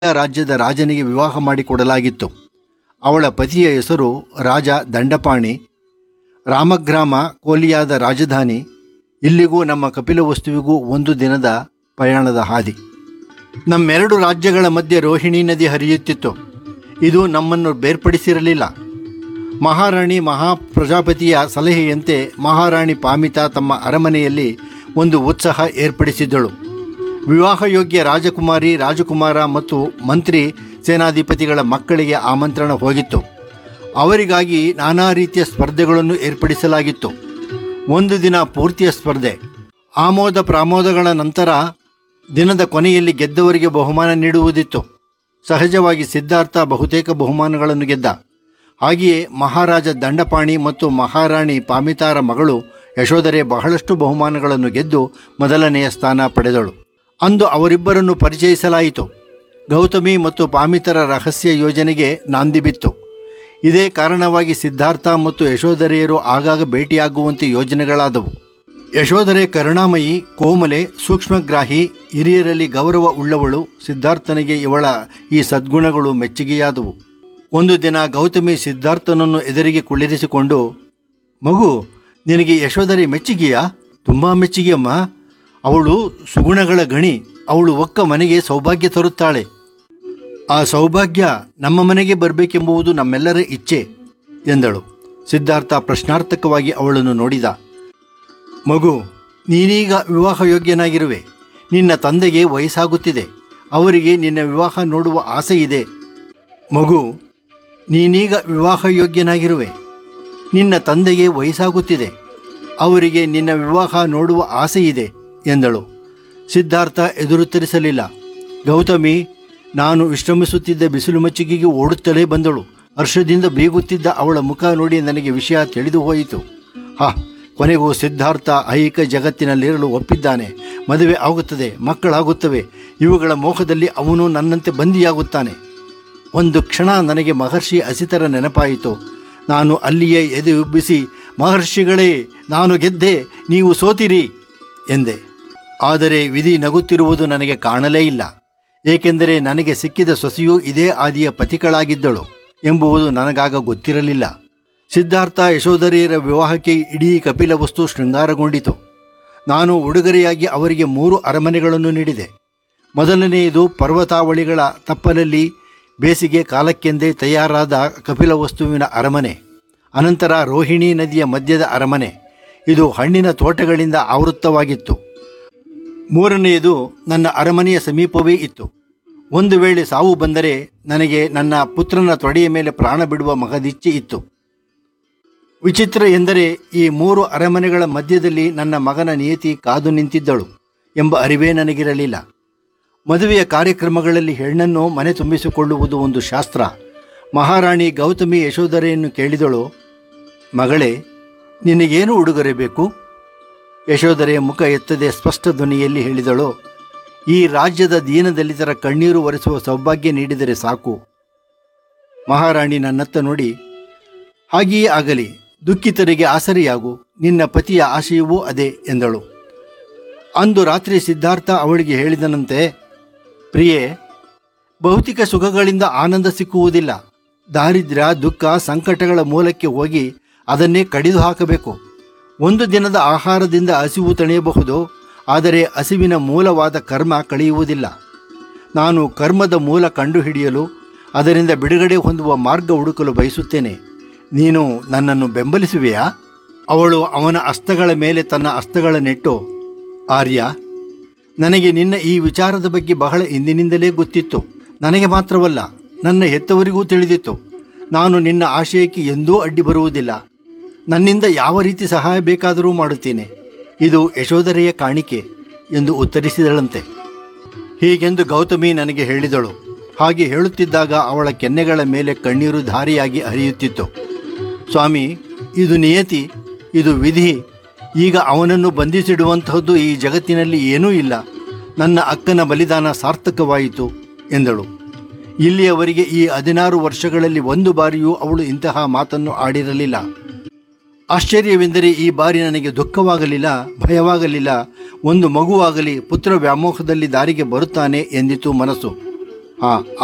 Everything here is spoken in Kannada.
ರಾಜ್ಯದ ರಾಜನಿಗೆ ವಿವಾಹ ಮಾಡಿಕೊಡಲಾಗಿತ್ತು ಅವಳ ಪತಿಯ ಹೆಸರು ರಾಜ ದಂಡಪಾಣಿ ರಾಮಗ್ರಾಮ ಕೋಲಿಯಾದ ರಾಜಧಾನಿ ಇಲ್ಲಿಗೂ ನಮ್ಮ ಕಪಿಲವಸ್ತುವಿಗೂ ಒಂದು ದಿನದ ಪ್ರಯಾಣದ ಹಾದಿ ನಮ್ಮೆರಡು ರಾಜ್ಯಗಳ ಮಧ್ಯೆ ರೋಹಿಣಿ ನದಿ ಹರಿಯುತ್ತಿತ್ತು ಇದು ನಮ್ಮನ್ನು ಬೇರ್ಪಡಿಸಿರಲಿಲ್ಲ ಮಹಾರಾಣಿ ಮಹಾಪ್ರಜಾಪತಿಯ ಸಲಹೆಯಂತೆ ಮಹಾರಾಣಿ ಪಾಮಿತಾ ತಮ್ಮ ಅರಮನೆಯಲ್ಲಿ ಒಂದು ಉತ್ಸಾಹ ಏರ್ಪಡಿಸಿದ್ದಳು ವಿವಾಹಯೋಗ್ಯ ರಾಜಕುಮಾರಿ ರಾಜಕುಮಾರ ಮತ್ತು ಮಂತ್ರಿ ಸೇನಾಧಿಪತಿಗಳ ಮಕ್ಕಳಿಗೆ ಆಮಂತ್ರಣ ಹೋಗಿತ್ತು ಅವರಿಗಾಗಿ ನಾನಾ ರೀತಿಯ ಸ್ಪರ್ಧೆಗಳನ್ನು ಏರ್ಪಡಿಸಲಾಗಿತ್ತು ಒಂದು ದಿನ ಪೂರ್ತಿಯ ಸ್ಪರ್ಧೆ ಆಮೋದ ಪ್ರಾಮೋದಗಳ ನಂತರ ದಿನದ ಕೊನೆಯಲ್ಲಿ ಗೆದ್ದವರಿಗೆ ಬಹುಮಾನ ನೀಡುವುದಿತ್ತು ಸಹಜವಾಗಿ ಸಿದ್ಧಾರ್ಥ ಬಹುತೇಕ ಬಹುಮಾನಗಳನ್ನು ಗೆದ್ದ ಹಾಗೆಯೇ ಮಹಾರಾಜ ದಂಡಪಾಣಿ ಮತ್ತು ಮಹಾರಾಣಿ ಪಾಮಿತಾರ ಮಗಳು ಯಶೋಧರೆ ಬಹಳಷ್ಟು ಬಹುಮಾನಗಳನ್ನು ಗೆದ್ದು ಮೊದಲನೆಯ ಸ್ಥಾನ ಪಡೆದಳು ಅಂದು ಅವರಿಬ್ಬರನ್ನು ಪರಿಚಯಿಸಲಾಯಿತು ಗೌತಮಿ ಮತ್ತು ಪಾಮಿತರ ರಹಸ್ಯ ಯೋಜನೆಗೆ ನಾಂದಿ ಬಿತ್ತು ಇದೇ ಕಾರಣವಾಗಿ ಸಿದ್ಧಾರ್ಥ ಮತ್ತು ಯಶೋಧರೆಯರು ಆಗಾಗ ಭೇಟಿಯಾಗುವಂತೆ ಯೋಜನೆಗಳಾದವು ಯಶೋಧರೆ ಕರುಣಾಮಯಿ ಕೋಮಲೆ ಸೂಕ್ಷ್ಮಗ್ರಾಹಿ ಹಿರಿಯರಲ್ಲಿ ಗೌರವ ಉಳ್ಳವಳು ಸಿದ್ಧಾರ್ಥನಿಗೆ ಇವಳ ಈ ಸದ್ಗುಣಗಳು ಮೆಚ್ಚುಗೆಯಾದವು ಒಂದು ದಿನ ಗೌತಮಿ ಸಿದ್ಧಾರ್ಥನನ್ನು ಎದುರಿಗೆ ಕುಳ್ಳಿರಿಸಿಕೊಂಡು ಮಗು ನಿನಗೆ ಯಶೋಧರೆ ಮೆಚ್ಚುಗೆಯಾ ತುಂಬ ಮೆಚ್ಚುಗೆಯಮ್ಮ ಅವಳು ಸುಗುಣಗಳ ಗಣಿ ಅವಳು ಒಕ್ಕ ಮನೆಗೆ ಸೌಭಾಗ್ಯ ತರುತ್ತಾಳೆ ಆ ಸೌಭಾಗ್ಯ ನಮ್ಮ ಮನೆಗೆ ಬರಬೇಕೆಂಬುದು ನಮ್ಮೆಲ್ಲರ ಇಚ್ಛೆ ಎಂದಳು ಸಿದ್ಧಾರ್ಥ ಪ್ರಶ್ನಾರ್ಥಕವಾಗಿ ಅವಳನ್ನು ನೋಡಿದ ಮಗು ನೀನೀಗ ವಿವಾಹ ಯೋಗ್ಯನಾಗಿರುವೆ ನಿನ್ನ ತಂದೆಗೆ ವಯಸ್ಸಾಗುತ್ತಿದೆ ಅವರಿಗೆ ನಿನ್ನ ವಿವಾಹ ನೋಡುವ ಆಸೆ ಇದೆ ಮಗು ನೀನೀಗ ವಿವಾಹ ಯೋಗ್ಯನಾಗಿರುವೆ ನಿನ್ನ ತಂದೆಗೆ ವಯಸ್ಸಾಗುತ್ತಿದೆ ಅವರಿಗೆ ನಿನ್ನ ವಿವಾಹ ನೋಡುವ ಆಸೆ ಇದೆ ಎಂದಳು ಸಿದ್ಧಾರ್ಥ ಎದುರುತ್ತರಿಸಲಿಲ್ಲ ಗೌತಮಿ ನಾನು ವಿಶ್ರಮಿಸುತ್ತಿದ್ದ ಬಿಸಿಲು ಮಚ್ಚಿಗೆಗೆ ಓಡುತ್ತಲೇ ಬಂದಳು ಹರ್ಷದಿಂದ ಬೀಗುತ್ತಿದ್ದ ಅವಳ ಮುಖ ನೋಡಿ ನನಗೆ ವಿಷಯ ತಿಳಿದು ಹೋಯಿತು ಹಾ ಕೊನೆಗೂ ಸಿದ್ಧಾರ್ಥ ಐಹಿಕ ಜಗತ್ತಿನಲ್ಲಿರಲು ಒಪ್ಪಿದ್ದಾನೆ ಮದುವೆ ಆಗುತ್ತದೆ ಮಕ್ಕಳಾಗುತ್ತವೆ ಇವುಗಳ ಮೋಹದಲ್ಲಿ ಅವನು ನನ್ನಂತೆ ಬಂದಿಯಾಗುತ್ತಾನೆ ಒಂದು ಕ್ಷಣ ನನಗೆ ಮಹರ್ಷಿ ಅಸಿತರ ನೆನಪಾಯಿತು ನಾನು ಅಲ್ಲಿಯೇ ಎದೆ ಉಬ್ಬಿಸಿ ಮಹರ್ಷಿಗಳೇ ನಾನು ಗೆದ್ದೆ ನೀವು ಸೋತಿರಿ ಎಂದೆ ಆದರೆ ವಿಧಿ ನಗುತ್ತಿರುವುದು ನನಗೆ ಕಾಣಲೇ ಇಲ್ಲ ಏಕೆಂದರೆ ನನಗೆ ಸಿಕ್ಕಿದ ಸೊಸೆಯೂ ಇದೇ ಆದಿಯ ಪತಿಗಳಾಗಿದ್ದಳು ಎಂಬುದು ನನಗಾಗ ಗೊತ್ತಿರಲಿಲ್ಲ ಸಿದ್ಧಾರ್ಥ ಯಶೋಧರಿಯರ ವಿವಾಹಕ್ಕೆ ಇಡೀ ಕಪಿಲವಸ್ತು ಶೃಂಗಾರಗೊಂಡಿತು ನಾನು ಉಡುಗೊರೆಯಾಗಿ ಅವರಿಗೆ ಮೂರು ಅರಮನೆಗಳನ್ನು ನೀಡಿದೆ ಮೊದಲನೆಯದು ಪರ್ವತಾವಳಿಗಳ ತಪ್ಪಲಲ್ಲಿ ಬೇಸಿಗೆ ಕಾಲಕ್ಕೆಂದೇ ತಯಾರಾದ ಕಪಿಲವಸ್ತುವಿನ ಅರಮನೆ ಅನಂತರ ರೋಹಿಣಿ ನದಿಯ ಮಧ್ಯದ ಅರಮನೆ ಇದು ಹಣ್ಣಿನ ತೋಟಗಳಿಂದ ಆವೃತ್ತವಾಗಿತ್ತು ಮೂರನೆಯದು ನನ್ನ ಅರಮನೆಯ ಸಮೀಪವೇ ಇತ್ತು ಒಂದು ವೇಳೆ ಸಾವು ಬಂದರೆ ನನಗೆ ನನ್ನ ಪುತ್ರನ ತೊಡೆಯ ಮೇಲೆ ಪ್ರಾಣ ಬಿಡುವ ಮಗದಿಚ್ಛೆ ಇತ್ತು ವಿಚಿತ್ರ ಎಂದರೆ ಈ ಮೂರು ಅರಮನೆಗಳ ಮಧ್ಯದಲ್ಲಿ ನನ್ನ ಮಗನ ನಿಯತಿ ಕಾದು ನಿಂತಿದ್ದಳು ಎಂಬ ಅರಿವೇ ನನಗಿರಲಿಲ್ಲ ಮದುವೆಯ ಕಾರ್ಯಕ್ರಮಗಳಲ್ಲಿ ಹೆಣ್ಣನ್ನು ಮನೆ ತುಂಬಿಸಿಕೊಳ್ಳುವುದು ಒಂದು ಶಾಸ್ತ್ರ ಮಹಾರಾಣಿ ಗೌತಮಿ ಯಶೋಧರೆಯನ್ನು ಕೇಳಿದಳು ಮಗಳೇ ನಿನಗೇನು ಉಡುಗೊರೆ ಬೇಕು ಯಶೋಧರೆಯ ಮುಖ ಎತ್ತದೆ ಸ್ಪಷ್ಟ ಧ್ವನಿಯಲ್ಲಿ ಹೇಳಿದಳು ಈ ರಾಜ್ಯದ ದೀನದಲಿತರ ಕಣ್ಣೀರು ಒರೆಸುವ ಸೌಭಾಗ್ಯ ನೀಡಿದರೆ ಸಾಕು ಮಹಾರಾಣಿ ನನ್ನತ್ತ ನೋಡಿ ಹಾಗೆಯೇ ಆಗಲಿ ದುಃಖಿತರಿಗೆ ಆಸರೆಯಾಗು ನಿನ್ನ ಪತಿಯ ಆಶಯವೂ ಅದೇ ಎಂದಳು ಅಂದು ರಾತ್ರಿ ಸಿದ್ಧಾರ್ಥ ಅವಳಿಗೆ ಹೇಳಿದನಂತೆ ಪ್ರಿಯೆ ಭೌತಿಕ ಸುಖಗಳಿಂದ ಆನಂದ ಸಿಕ್ಕುವುದಿಲ್ಲ ದಾರಿದ್ರ್ಯ ದುಃಖ ಸಂಕಟಗಳ ಮೂಲಕ್ಕೆ ಹೋಗಿ ಅದನ್ನೇ ಕಡಿದು ಹಾಕಬೇಕು ಒಂದು ದಿನದ ಆಹಾರದಿಂದ ಹಸಿವು ತಣಿಯಬಹುದು ಆದರೆ ಹಸಿವಿನ ಮೂಲವಾದ ಕರ್ಮ ಕಳೆಯುವುದಿಲ್ಲ ನಾನು ಕರ್ಮದ ಮೂಲ ಕಂಡುಹಿಡಿಯಲು ಅದರಿಂದ ಬಿಡುಗಡೆ ಹೊಂದುವ ಮಾರ್ಗ ಹುಡುಕಲು ಬಯಸುತ್ತೇನೆ ನೀನು ನನ್ನನ್ನು ಬೆಂಬಲಿಸುವೆಯಾ ಅವಳು ಅವನ ಹಸ್ತಗಳ ಮೇಲೆ ತನ್ನ ಹಸ್ತಗಳನ್ನಿಟ್ಟು ಆರ್ಯ ನನಗೆ ನಿನ್ನ ಈ ವಿಚಾರದ ಬಗ್ಗೆ ಬಹಳ ಇಂದಿನಿಂದಲೇ ಗೊತ್ತಿತ್ತು ನನಗೆ ಮಾತ್ರವಲ್ಲ ನನ್ನ ಹೆತ್ತವರಿಗೂ ತಿಳಿದಿತ್ತು ನಾನು ನಿನ್ನ ಆಶಯಕ್ಕೆ ಎಂದೂ ಅಡ್ಡಿ ಬರುವುದಿಲ್ಲ ನನ್ನಿಂದ ಯಾವ ರೀತಿ ಸಹಾಯ ಬೇಕಾದರೂ ಮಾಡುತ್ತೇನೆ ಇದು ಯಶೋಧರೆಯ ಕಾಣಿಕೆ ಎಂದು ಉತ್ತರಿಸಿದಳಂತೆ ಹೀಗೆಂದು ಗೌತಮಿ ನನಗೆ ಹೇಳಿದಳು ಹಾಗೆ ಹೇಳುತ್ತಿದ್ದಾಗ ಅವಳ ಕೆನ್ನೆಗಳ ಮೇಲೆ ಕಣ್ಣೀರು ಧಾರಿಯಾಗಿ ಹರಿಯುತ್ತಿತ್ತು ಸ್ವಾಮಿ ಇದು ನಿಯತಿ ಇದು ವಿಧಿ ಈಗ ಅವನನ್ನು ಬಂಧಿಸಿಡುವಂತಹದ್ದು ಈ ಜಗತ್ತಿನಲ್ಲಿ ಏನೂ ಇಲ್ಲ ನನ್ನ ಅಕ್ಕನ ಬಲಿದಾನ ಸಾರ್ಥಕವಾಯಿತು ಎಂದಳು ಇಲ್ಲಿಯವರೆಗೆ ಈ ಹದಿನಾರು ವರ್ಷಗಳಲ್ಲಿ ಒಂದು ಬಾರಿಯೂ ಅವಳು ಇಂತಹ ಮಾತನ್ನು ಆಡಿರಲಿಲ್ಲ ಆಶ್ಚರ್ಯವೆಂದರೆ ಈ ಬಾರಿ ನನಗೆ ದುಃಖವಾಗಲಿಲ್ಲ ಭಯವಾಗಲಿಲ್ಲ ಒಂದು ಮಗುವಾಗಲಿ ಪುತ್ರ ವ್ಯಾಮೋಹದಲ್ಲಿ ದಾರಿಗೆ ಬರುತ್ತಾನೆ ಎಂದಿತು ಮನಸ್ಸು ಆ